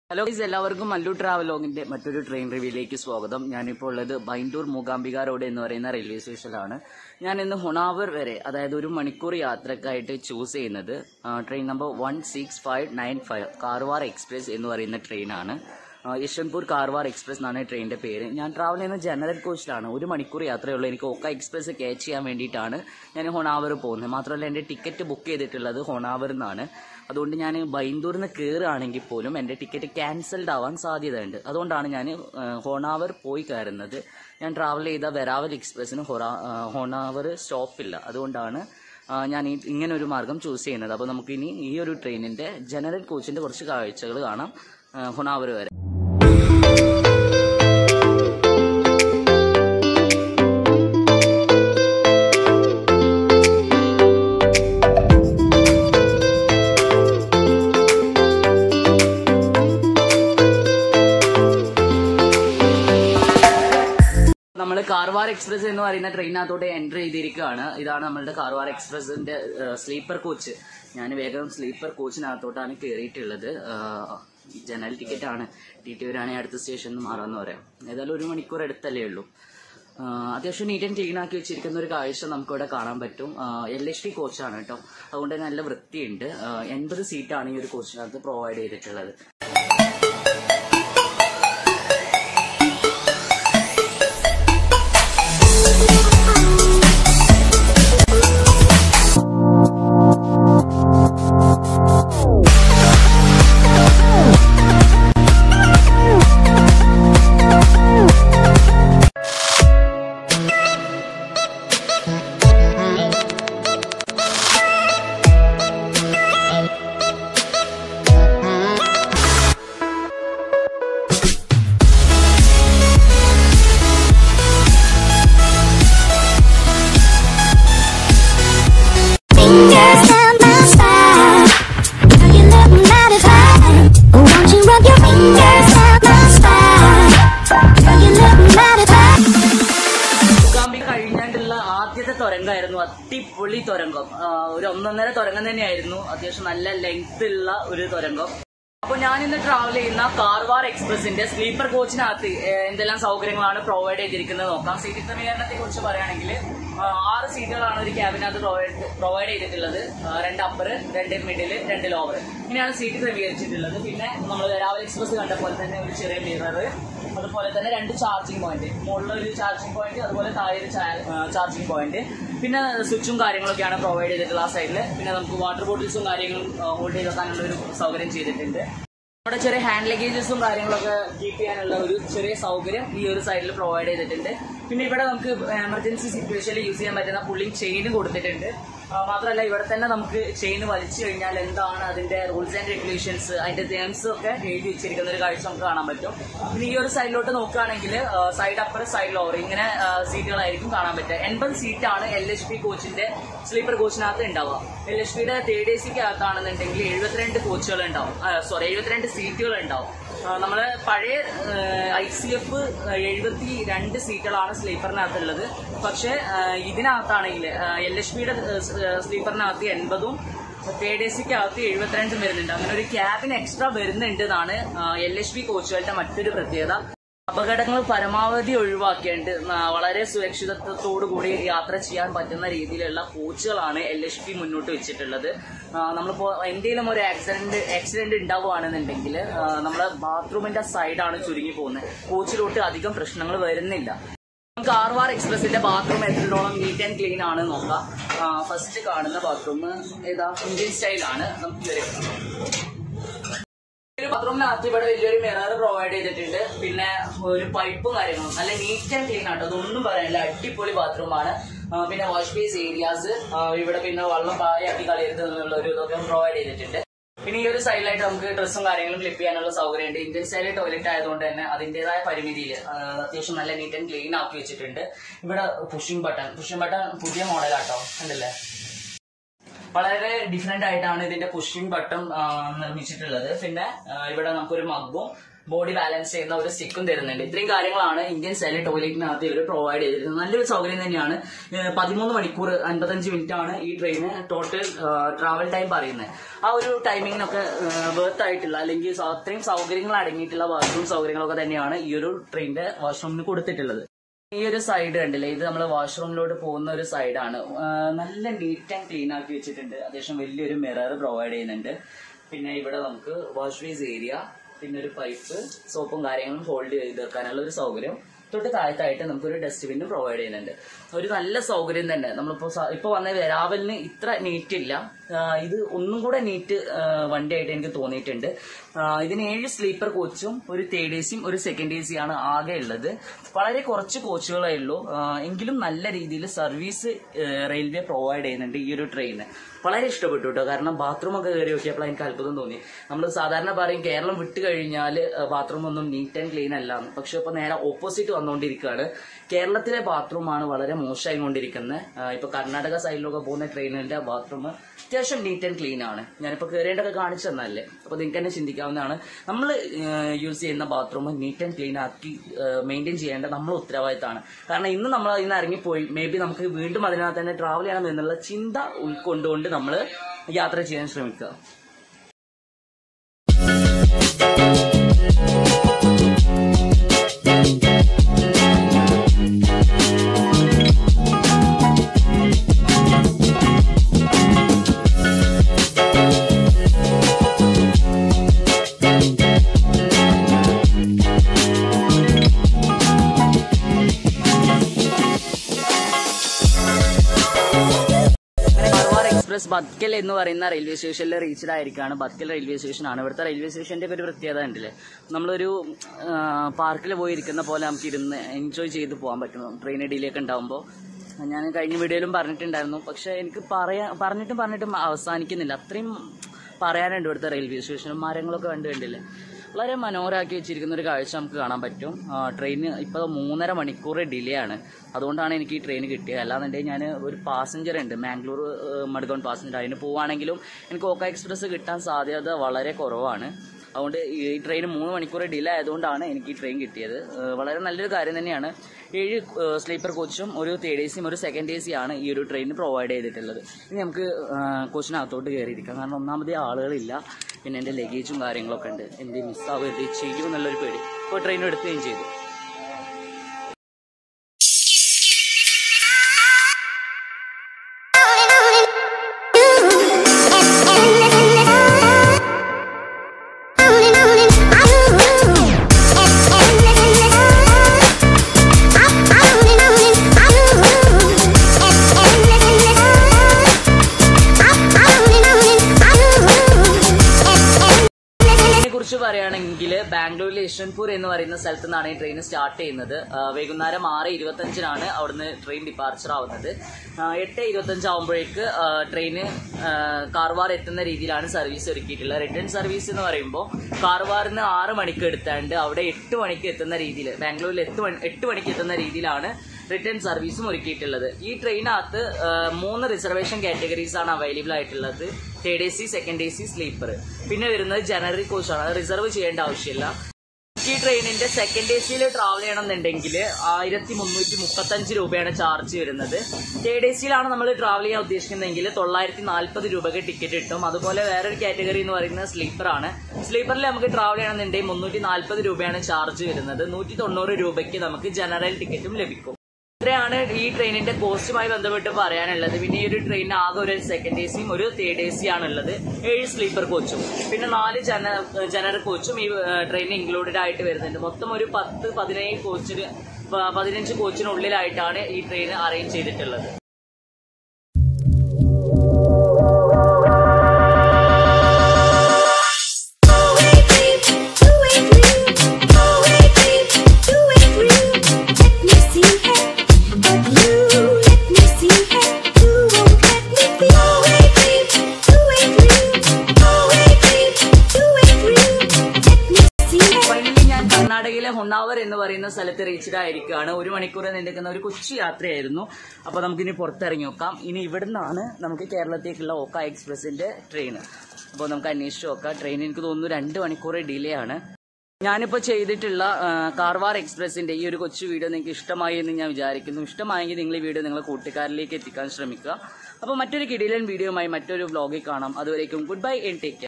Hello guys എല്ലാവർക്കും മല്ലു ട്രാവലോഗിന്റെ മറ്റൊരു train റിവ്യൂയിലേക്ക് സ്വാഗതം ഞാനിപ്പോൾ ഉള്ളത് ബൈൻഡൂർ മൂകാംബിക റോഡ് എന്ന് പറയുന്ന റെയിൽവേ സ്റ്റേഷനിലാണ് ഞാൻ ഇന്ന് ഹുണാവർ വരെ അതായത് ഒരു മണിക്കൂർ യാത്രക്കായിട്ട് ചൂസ് ചെയ്യുന്നത് ആ, train number one six five nine five Karwar express എന്ന് പറയുന്ന ട്രെയിനാണ് ആ, യശ്വന്ത്പൂർ കാർവാർ എക്സ്പ്രസ് എന്നാണ് ട്രെയിനിന്റെ പേര് ഞാൻ ട്രാവൽ ചെയ്യുന്ന ജനറൽ കോച്ചിലാണ് ഒരു മണിക്കൂർ യാത്രയുള്ളൂ എനിക്ക് ഓക്ക എക്സ്പ്രസ് ക്യാച്ച് ചെയ്യാൻ വേണ്ടിയിട്ടാണ് ഞാൻ ഹൊണാവർ പോകുന്നത് മാത്രമല്ല എൻ്റെ ടിക്കറ്റ് ബുക്ക് ചെയ്തിട്ടുള്ളത് ഹൊണാവർ നിന്നാണ് അതുകൊണ്ട് ഞാൻ ബൈന്ദൂരിൽ നിന്ന് കയറുകയാണെങ്കിൽ പോലും എൻ്റെ ടിക്കറ്റ് ക്യാൻസൽഡ് ആവാൻ സാധ്യതയുണ്ട് അതുകൊണ്ടാണ് ഞാൻ ഹോണാവർ പോയി കയറുന്നത് ഞാൻ ട്രാവൽ ചെയ്ത വെരാവൽ എക്സ്പ്രസ്സിന് ഹോണാവർ സ്റ്റോപ്പില്ല അതുകൊണ്ടാണ് ആ, ഞാൻ ഈ ഇങ്ങനെ ഒരു മാർഗം ചൂസ് ചെയ്യുന്നത് അപ്പോൾ നമുക്ക് ഇനി ഈ ഒരു ട്രെയിനിന്റെ ജനറൽ കോച്ചിന്റെ കുറച്ച് കാഴ്ചകൾ കാണാം ആ, ഹൊണാവർ വരെ നമ്മൾ കാർവാർ എക്സ്പ്രസ് എന്ന് പറയുന്ന ട്രെയിനകത്തോട്ട് എൻട്രി ചെയ്തിരിക്കുകയാണ് ഇതാണ് നമ്മളുടെ കാർവാർ എക്സ്പ്രസിന്റെ സ്ലീപ്പർ കോച്ച് ഞാൻ വേഗം സ്ലീപ്പർ കോച്ചിനകത്തോട്ടാണ് കയറിയിട്ടുള്ളത് ജനറൽ ടിക്കറ്റ് ആണ് ടി ടി വരാണെങ്കിൽ അടുത്ത സ്റ്റേഷനിൽ മാറാമെന്ന് പറയാം ഏതായാലും ഒരു മണിക്കൂർ അടുത്തല്ലേ ഉള്ളൂ ആ, അത്യാവശ്യം നീറ്റ് ആൻഡ് ക്ലീൻ ആക്കി വെച്ചിരിക്കുന്ന ഒരു കാഴ്ച നമുക്കിവിടെ കാണാൻ പറ്റും എൽ എച്ച് ടി കോച്ചാണ് കേട്ടോ അതുകൊണ്ട് തന്നെ നല്ല വൃത്തിയുണ്ട് ആ, എൺപത് സീറ്റാണ് ഈ ഒരു കോച്ചിനകത്ത് പ്രൊവൈഡ് ചെയ്തിട്ടുള്ളത് Fingers down my spine. Girl, you look mighty fine. Won't you rub your fingers down my spine? Girl, you look mighty fine. Mookambika കഴിഞ്ഞാണ്ടുള്ള ആദ്യത്തെ തുരങ്കമായിരുന്നു അടിപൊളി തുരങ്കം ആ, ഒരു ഒന്നൊന്നര തുരങ്കം തന്നെയായിരുന്നു അത്യാവശ്യം നല്ല ലെങ്ത് ഉള്ള ഒരു തുരങ്കം അപ്പൊ ഞാൻ ഇന്ന് ട്രാവൽ ചെയ്യുന്ന കാർവാർ എക്സ്പ്രസിന്റെ സ്ലീപ്പർ കോച്ചിനകത്ത് ഏ, എന്തെല്ലാം സൗകര്യങ്ങളാണ് പ്രൊവൈഡ് ചെയ്തിരിക്കുന്നത് നോക്കാം സീറ്റ് ക്രമീകരണത്തെ കുറിച്ച് പറയുകയാണെങ്കിൽ ആ, ആറ് സീറ്റുകളാണ് ഒരു ക്യാബിനകത്ത് പ്രൊവൈഡ് ചെയ്തിട്ടുള്ളത് ആ, രണ്ട് അപ്പർ രണ്ട് മിഡില് രണ്ട് ലോവർ ഇങ്ങനെയാണ് സീറ്റ് ക്രമീകരിച്ചിട്ടുള്ളത് പിന്നെ നമ്മൾ രാവിലെ എക്സ്പ്രസ് കണ്ട പോലെ തന്നെ ഒരു ചെറിയ മിറർ അതുപോലെ തന്നെ രണ്ട് ചാർജിങ് പോയിന്റ് മുകളിൽ ഒരു ചാർജിങ് പോയിന്റ് അതുപോലെ താഴെ ഒരു ചാർജിങ് പോയിന്റ് പിന്നെ സ്വിച്ചും കാര്യങ്ങളൊക്കെയാണ് പ്രൊവൈഡ് ചെയ്തിട്ടുള്ള ആ സൈഡിൽ പിന്നെ നമുക്ക് വാട്ടർ ബോട്ടിൽസും കാര്യങ്ങളും ഹോൾഡ് ചെയ്ത് വെക്കാനുള്ള ഒരു സൗകര്യം ചെയ്തിട്ടുണ്ട് നമ്മുടെ ചെറിയ ഹാൻഡ് ലഗേജസും കാര്യങ്ങളൊക്കെ കീപ്പ് ചെയ്യാനുള്ള ഒരു ചെറിയ സൗകര്യം ഈ ഒരു സൈഡിൽ പ്രൊവൈഡ് ചെയ്തിട്ടുണ്ട് പിന്നെ ഇവിടെ നമുക്ക് എമർജൻസി സിറ്റുവേഷനിൽ യൂസ് ചെയ്യാൻ പറ്റുന്ന പുള്ളിങ് ചെയിനും കൊടുത്തിട്ടുണ്ട് ആ, മാത്രമല്ല ഇവിടെ തന്നെ നമുക്ക് ചെയിൻ വലിച്ചു കഴിഞ്ഞാൽ എന്താണ് അതിന്റെ റൂൾസ് ആൻഡ് റെഗുലേഷൻസ് അതിന്റെ ടേംസ് ഒക്കെ എഴുതി വെച്ചിരിക്കുന്ന ഒരു കാഴ്ച നമുക്ക് കാണാൻ പറ്റും പിന്നെ ഈ ഒരു സൈഡിലോട്ട് നോക്കുകയാണെങ്കിൽ സൈഡ് അപ്പർ സൈഡ് ലോവർ ഇങ്ങനെ ആ, സീറ്റുകളായിരിക്കും കാണാൻ പറ്റുക എൺപത് സീറ്റാണ് എൽ എച്ച് പി കോച്ചിന്റെ സ്ലീപ്പർ കോച്ചിനകത്ത് ഉണ്ടാവുക എൽ എച്ച് പിയുടെ തേർഡ് എ സിക്ക് അകത്താണെന്നുണ്ടെങ്കിൽ എഴുപത്തിരണ്ട് കോച്ചുകൾ ഉണ്ടാവും സോറി എഴുപത്തിരണ്ട് സീറ്റുകൾ ഉണ്ടാവും ആ, നമ്മള് പഴയ ഐ സി എഫ് എഴുപത്തി രണ്ട് സീറ്റുകളാണ് സ്ലീപ്പറിനകത്തുള്ളത് പക്ഷെ ആ, ഇതിനകത്താണെങ്കിൽ എൽ എച്ച് പിയുടെ സ്ലീപ്പറിനകത്ത് എൺപതും തേർഡ് എ സിക്ക് അകത്ത് എഴുപത്തിരണ്ടും വരുന്നുണ്ട് അങ്ങനെ ഒരു ക്യാബിൻ എക്സ്ട്രാ വരുന്നുണ്ട് എന്നാണ് എൽ എച്ച് പി കോച്ചുകളുടെ മറ്റൊരു പ്രത്യേകത അപകടങ്ങൾ പരമാവധി ഒഴിവാക്കേണ്ട ന- വളരെ സുരക്ഷിതത്വത്തോടു കൂടി യാത്ര ചെയ്യാൻ പറ്റുന്ന രീതിയിലുള്ള കോച്ചുകളാണ് എൽ എച്ച് പി മുന്നോട്ട് വെച്ചിട്ടുള്ളത് ആ, നമ്മളിപ്പോ എന്തെങ്കിലും ഒരു ആക്സിഡന്റ് ആക്സിഡന്റ് ഉണ്ടാവുകയാണെന്നുണ്ടെങ്കിൽ ആ, നമ്മളെ ബാത്റൂമിന്റെ സൈഡാണ് ചുരുങ്ങി പോകുന്നത് കോച്ചിലോട്ട് അധികം പ്രശ്നങ്ങൾ വരുന്നില്ല നമുക്ക് ആർവാർ എക്സ്പ്രസിന്റെ ബാത്റൂം എത്രത്തോളം നീറ്റ് ആൻഡ് ക്ലീൻ ആണ് നോക്കാം ഫസ്റ്റ് കാണുന്ന ബാത്റൂം ഏതാ ഇന്ത്യൻ സ്റ്റൈലാണ് നമുക്ക് കയറി ഒരു ബാത്റൂമിനകത്ത് ഇവിടെ വലിയൊരു മിറർ പ്രൊവൈഡ് ചെയ്തിട്ടുണ്ട് പിന്നെ ഒരു പൈപ്പും കാര്യങ്ങളും നല്ല നീറ്റ് ആൻഡ് ക്ലീൻ ആട്ടോ അതൊന്നും പറയാനില്ല അടിപൊളി ബാത്റൂമാണ് പിന്നെ വാഷ് ബേസ് ഏരിയാസ് ഇവിടെ പിന്നെ വെള്ളം പായാക്കി കളയരുത് എന്നുള്ള ഒരു ഇതൊക്കെ പ്രൊവൈഡ് ചെയ്തിട്ടുണ്ട് പിന്നെ ഈ ഒരു സൈഡിലായിട്ട് നമുക്ക് ഡ്രസ്സും കാര്യങ്ങളും ക്ലിപ്പ് ചെയ്യാനുള്ള സൗകര്യമുണ്ട് ഇന്ത്യൻ സ്റ്റൈൽ ടോയ്ലറ്റ് ആയതുകൊണ്ട് തന്നെ അതിന്റേതായ പരിമിതിയിൽ അത്യാവശ്യം നല്ല നീറ്റ് ആൻഡ് ക്ലീൻ ആക്കി വെച്ചിട്ടുണ്ട് ഇവിടെ പുഷിംഗ് ബട്ടൺ പുഷിംഗ് ബട്ടൺ പുതിയ മോഡലാട്ടോ ഉണ്ടല്ലേ വളരെ ഡിഫറെന്റ് ആയിട്ടാണ് ഇതിന്റെ പുഷിംഗ് ബട്ടൺ നിർമ്മിച്ചിട്ടുള്ളത് പിന്നെ ആ, ഇവിടെ നമുക്കൊരു മഗ്ഗും ബോഡി ബാലൻസ് ചെയ്യുന്ന ഒരു സ്റ്റിക്കും തരുന്നുണ്ട് ഇത്രയും കാര്യങ്ങളാണ് ഇന്ത്യൻ സെലി ടോയ്ലറ്റിനകത്ത് ഇവർ പ്രൊവൈഡ് ചെയ്തിരുന്നത് നല്ലൊരു സൗകര്യം തന്നെയാണ് ഏഹ് പതിമൂന്ന് മണിക്കൂർ അൻപത്തഞ്ച് മിനിറ്റ് ആണ് ഈ ട്രെയിന് ടോട്ടൽ ട്രാവൽ ടൈം പറയുന്നത് ആ ഒരു ടൈമിങ്ങിനൊക്കെ വേർത്ത് ആയിട്ടുള്ള അല്ലെങ്കിൽ സ- അത്രയും സൗകര്യങ്ങൾ അടങ്ങിയിട്ടുള്ള വാഷ്റൂം സൗകര്യങ്ങളൊക്കെ തന്നെയാണ് ഈ ഒരു ട്രെയിനിന്റെ വാഷ്റൂമിന് കൊടുത്തിട്ടുള്ളത് ഈ ഒരു സൈഡ് കണ്ടില്ലേ ഇത് നമ്മൾ വാഷ്റൂമിലോട്ട് പോകുന്ന ഒരു സൈഡാണ് നല്ല നീറ്റ് ആൻഡ് ക്ലീൻ ആക്കി വെച്ചിട്ടുണ്ട് അത്യാവശ്യം വലിയൊരു മിറർ പ്രൊവൈഡ് ചെയ്യുന്നുണ്ട് പിന്നെ ഇവിടെ നമുക്ക് വാഷ് ബേസ് ഏരിയ പിന്നെ ഒരു പൈപ്പ് സോപ്പും കാര്യങ്ങളും ഹോൾഡ് ചെയ്ത് വെക്കാനുള്ള ഒരു സൗകര്യം തൊട്ട് താഴത്തായിട്ട് നമുക്കൊരു ഡസ്റ്റ്ബിന്നും പ്രൊവൈഡ് ചെയ്യുന്നുണ്ട് ഒരു നല്ല സൗകര്യം തന്നെ നമ്മളിപ്പോ സ- ഇപ്പൊ വന്ന രാവലിന് ഇത്ര നീറ്റ് ഇല്ല ആ, ഇത് ഒന്നും കൂടെ നീറ്റ് വണ്ടിയായിട്ട് എനിക്ക് തോന്നിയിട്ടുണ്ട് ആ, ഇതിന് ഏഴ് സ്ലീപ്പർ കോച്ചും ഒരു തേർഡ് എ സിയും ഒരു സെക്കൻഡ് എ സിയാണ് ആകെ ഉള്ളത് വളരെ കുറച്ച് കോച്ചുകളേ ഉള്ളൂ ആ, എങ്കിലും നല്ല രീതിയിൽ സർവീസ് റെയിൽവേ പ്രൊവൈഡ് ചെയ്യുന്നുണ്ട് ഈ ഒരു ട്രെയിന് വളരെ ഇഷ്ടപ്പെട്ടു കേട്ടോ കാരണം ബാത്റൂം ഒക്കെ കയറി നോക്കിയപ്പോൾ എനിക്ക് അത്ഭുതം തോന്നി നമ്മൾ സാധാരണ പറയും കേരളം വിട്ട് കഴിഞ്ഞാൽ ബാത്റൂം ഒന്നും നീറ്റ് ആൻഡ് ക്ലീൻ അല്ല എന്ന്. പക്ഷെ ഇപ്പൊ നേരെ ഓപ്പോസിറ്റ് വന്നുകൊണ്ടിരിക്കുകയാണ് കേരളത്തിലെ ബാത്റൂമാണ് വളരെ മോശമായി കൊണ്ടിരിക്കുന്നത് ഇപ്പൊ കർണാടക സൈഡിലൊക്കെ പോകുന്ന ട്രെയിനിന്റെ ബാത്റൂം അത്യാവശ്യം നീറ്റ് ആൻഡ് ക്ലീൻ ആണ് ഞാനിപ്പോ കയറേണ്ടൊക്കെ കാണിച്ചു തന്നല്ലേ അപ്പൊ നിങ്ങൾക്ക് തന്നെ ചിന്തിക്കാവുന്നതാണ് നമ്മൾ യൂസ് ചെയ്യുന്ന ബാത്റൂം നീറ്റ് ആൻഡ് ക്ലീൻ ആക്കി മെയിൻറ്റെയിൻ ചെയ്യേണ്ട നമ്മൾ ഉത്തരവാദിത്തമാണ് കാരണം ഇന്ന് നമ്മൾ അതിൽ നിന്ന് ഇറങ്ങിപ്പോയി മേ ബി നമുക്ക് വീണ്ടും അതിനകത്ത് തന്നെ ട്രാവൽ ചെയ്യണം എന്നുള്ള ചിന്ത ഉൾക്കൊണ്ടുകൊണ്ട് നമ്മൾ യാത്ര ചെയ്യാൻ ശ്രമിക്കുക അങ്ങനെ കാർവാർ എക്സ്പ്രസ് ബത്കൽ എന്ന് പറയുന്ന റെയിൽവേ സ്റ്റേഷനിൽ റീച്ച്ഡ് ആയിരിക്കാണ് ബത്കൽ റെയിൽവേ സ്റ്റേഷനാണ് ഇവിടുത്തെ റെയിൽവേ സ്റ്റേഷന്റെ ഒക്കെ ഒരു പ്രത്യേകത ഉണ്ടല്ലേ നമ്മളൊരു പാർക്കിൽ പോയി ഇരിക്കുന്ന പോലെ നമുക്ക് ഇരുന്ന് എൻജോയ് ചെയ്ത് പോകാൻ പറ്റും ട്രെയിൻ ഇടയിലൊക്കെ ഉണ്ടാകുമ്പോൾ ഞാൻ കഴിഞ്ഞ വീഡിയോയിലും പറഞ്ഞിട്ടുണ്ടായിരുന്നു പക്ഷെ എനിക്ക് പറയാ പറഞ്ഞിട്ടും പറഞ്ഞിട്ടും അവസാനിക്കുന്നില്ല അത്രയും പറയാനുണ്ട് ഇവിടുത്തെ റെയിൽവേ സ്റ്റേഷനും മരങ്ങളൊക്കെ കണ്ടു കണ്ടില്ലേ വളരെ മനോഹരമാക്കി വെച്ചിരിക്കുന്ന ഒരു കാഴ്ച നമുക്ക് കാണാൻ പറ്റും ട്രെയിന് ഇപ്പോൾ മൂന്നര മണിക്കൂർ ഡിലേ ആണ് അതുകൊണ്ടാണ് എനിക്ക് ഈ ട്രെയിൻ കിട്ടിയത് അല്ലാന്നുണ്ടെങ്കിൽ ഞാൻ ഒരു പാസഞ്ചർ ഉണ്ട് മാംഗ്ലൂർ മഡ്ഗോൺ പാസഞ്ചർ അതിന് പോവുകയാണെങ്കിലും എനിക്ക് ഓക്ക എക്സ്പ്രസ് കിട്ടാൻ സാധ്യത വളരെ കുറവാണ് അതുകൊണ്ട് ഈ ട്രെയിൻ മൂന്ന് മണിക്കൂർ ഡിലേ ആയതുകൊണ്ടാണ് എനിക്ക് ഈ ട്രെയിൻ കിട്ടിയത് ഏഹ് വളരെ നല്ലൊരു കാര്യം തന്നെയാണ് ഏഴ് സ്ലീപ്പർ കോച്ചും ഒരു തേർഡ് എ സിയും ഒരു സെക്കൻഡ് എ സിയാണ് ഈ ഒരു ട്രെയിനിന് പ്രൊവൈഡ് ചെയ്തിട്ടുള്ളത് ഇനി നമുക്ക് കോച്ചിനകത്തോട്ട് കയറിയിരിക്കാം കാരണം ഒന്നാമതേ ആളുകളില്ല പിന്നെ എൻ്റെ ലഗേജും കാര്യങ്ങളൊക്കെ ഉണ്ട് എൻ്റെ മിസ്സാവുക ചെയ്യും എന്നുള്ളൊരു പേടി ഇപ്പോൾ ട്രെയിൻ എടുക്കുകയും ചെയ്തു ഇതിനെ കുറിച്ച് പറയുകയാണെങ്കിൽ ബാംഗ്ലൂരിലെ യശ്വന്ത്പൂർ എന്ന് പറയുന്ന സ്ഥലത്ത് നിന്നാണ് ഈ ട്രെയിൻ സ്റ്റാർട്ട് ചെയ്യുന്നത് ആ, വൈകുന്നേരം ആറ് ഇരുപത്തഞ്ചിനാണ് അവിടുന്ന് ട്രെയിൻ ഡിപ്പാർച്ചർ ആവുന്നത് ആ, എട്ട് ഇരുപത്തഞ്ച് ആകുമ്പോഴേക്ക് ട്രെയിന് കാർവാർ എത്തുന്ന രീതിയിലാണ് സർവീസ് ഒരുക്കിയിട്ടുള്ളത് റിട്ടേൺ സർവീസ് എന്ന് പറയുമ്പോൾ കാർവാറിന് ആറ് മണിക്ക് എടുത്താണ്ട് അവിടെ എട്ട് മണിക്ക് എത്തുന്ന രീതിയിൽ ബാംഗ്ലൂരിൽ എട്ട് മണി എട്ട് മണിക്ക് എത്തുന്ന രീതിയിലാണ് റിട്ടേൺ സർവീസും ഒരുക്കിയിട്ടുള്ളത് ഈ ട്രെയിനകത്ത് ആ, മൂന്ന് റിസർവേഷൻ കാറ്റഗറീസ് ആണ് അവൈലബിൾ ആയിട്ടുള്ളത് third A C second A C sleeper പിന്നെ വരുന്നത് ജനറൽ കോച്ചാണ് അത് റിസർവ് ചെയ്യേണ്ട ആവശ്യമില്ല ഈ ട്രെയിനിന്റെ സെക്കൻഡ് എ സിയിൽ ട്രാവൽ ചെയ്യണമെന്നുണ്ടെങ്കിൽ ആയിരത്തി മുന്നൂറ്റി മുപ്പത്തഞ്ച് രൂപയാണ് ചാർജ് വരുന്നത് തേർഡ് എ സിയിലാണ് നമ്മൾ ട്രാവൽ ചെയ്യാൻ ഉദ്ദേശിക്കുന്നതെങ്കിൽ തൊള്ളായിരത്തി നാൽപ്പത് രൂപയ്ക്ക് ടിക്കറ്റ് കിട്ടും അതുപോലെ വേറൊരു കാറ്റഗറി എന്ന് പറയുന്നത് സ്ലീപ്പർ ആണ് സ്ലീപ്പറിൽ നമുക്ക് ട്രാവൽ ചെയ്യണമെന്നുണ്ടെങ്കിൽ മുന്നൂറ്റി നാൽപ്പത് രൂപയാണ് ചാർജ് വരുന്നത് നൂറ്റി തൊണ്ണൂറ് രൂപയ്ക്ക് നമുക്ക് ജനറൽ ടിക്കറ്റും ലഭിക്കും ഇത്രയാണ് ഈ ട്രെയിനിന്റെ കോസ്റ്റുമായി ബന്ധപ്പെട്ട് പറയാനുള്ളത് പിന്നെ ഈ ഒരു ട്രെയിനിന് ആകെ ഒരു സെക്കൻഡ് എ സിയും ഒരു തേർഡ് എ സി ആണുള്ളത് ഏഴ് സ്ലീപ്പർ കോച്ചും പിന്നെ നാല് ജന ജനറൽ കോച്ചും ഈ ട്രെയിനിന് ഇൻക്ലൂഡഡ് ആയിട്ട് വരുന്നുണ്ട് മൊത്തം ഒരു പത്ത് പതിനേഴ് കോച്ചിന് പ- പതിനഞ്ച് കോച്ചിനുള്ളിലായിട്ടാണ് ഈ ട്രെയിൻ അറേഞ്ച് ചെയ്തിട്ടുള്ളത് ഫൈനലി ഞാൻ കർണാടകയിലെ ഹൊണ്ണാവർ എന്ന് പറയുന്ന സ്ഥലത്ത് റീച്ച്ഡ് ആയിരിക്കുകയാണ് ഒരു മണിക്കൂർ നീണ്ടുക്കുന്ന ഒരു കൊച്ചു യാത്രയായിരുന്നു അപ്പൊ നമുക്കിനി പുറത്തിറങ്ങി നോക്കാം ഇനി ഇവിടുന്നാണ് നമുക്ക് കേരളത്തേക്കുള്ള ഓക്ക എക്സ്പ്രസിന്റെ ട്രെയിൻ അപ്പോൾ നമുക്ക് അന്വേഷിച്ച് നോക്കാം ട്രെയിൻ എനിക്ക് തോന്നുന്നു രണ്ട് മണിക്കൂർ ഡിലേ ആണ് ഞാനിപ്പോൾ ചെയ്തിട്ടുള്ള ആ, കാർവാർ എക്സ്പ്രസിന്റെ ഈ ഒരു കൊച്ചു വീഡിയോ നിങ്ങൾക്ക് ഇഷ്ടമായി എന്ന് ഞാൻ വിചാരിക്കുന്നു ഇഷ്ടമായെങ്കിൽ നിങ്ങൾ ഈ വീഡിയോ നിങ്ങളെ കൂട്ടുകാരിലേക്ക് എത്തിക്കാൻ ശ്രമിക്കുക അപ്പോൾ മറ്റൊരു കിടിലൻ വീഡിയോയുമായി മറ്റൊരു വ്ലോഗിൽ കാണാം അതുവരേക്കും good bye and take care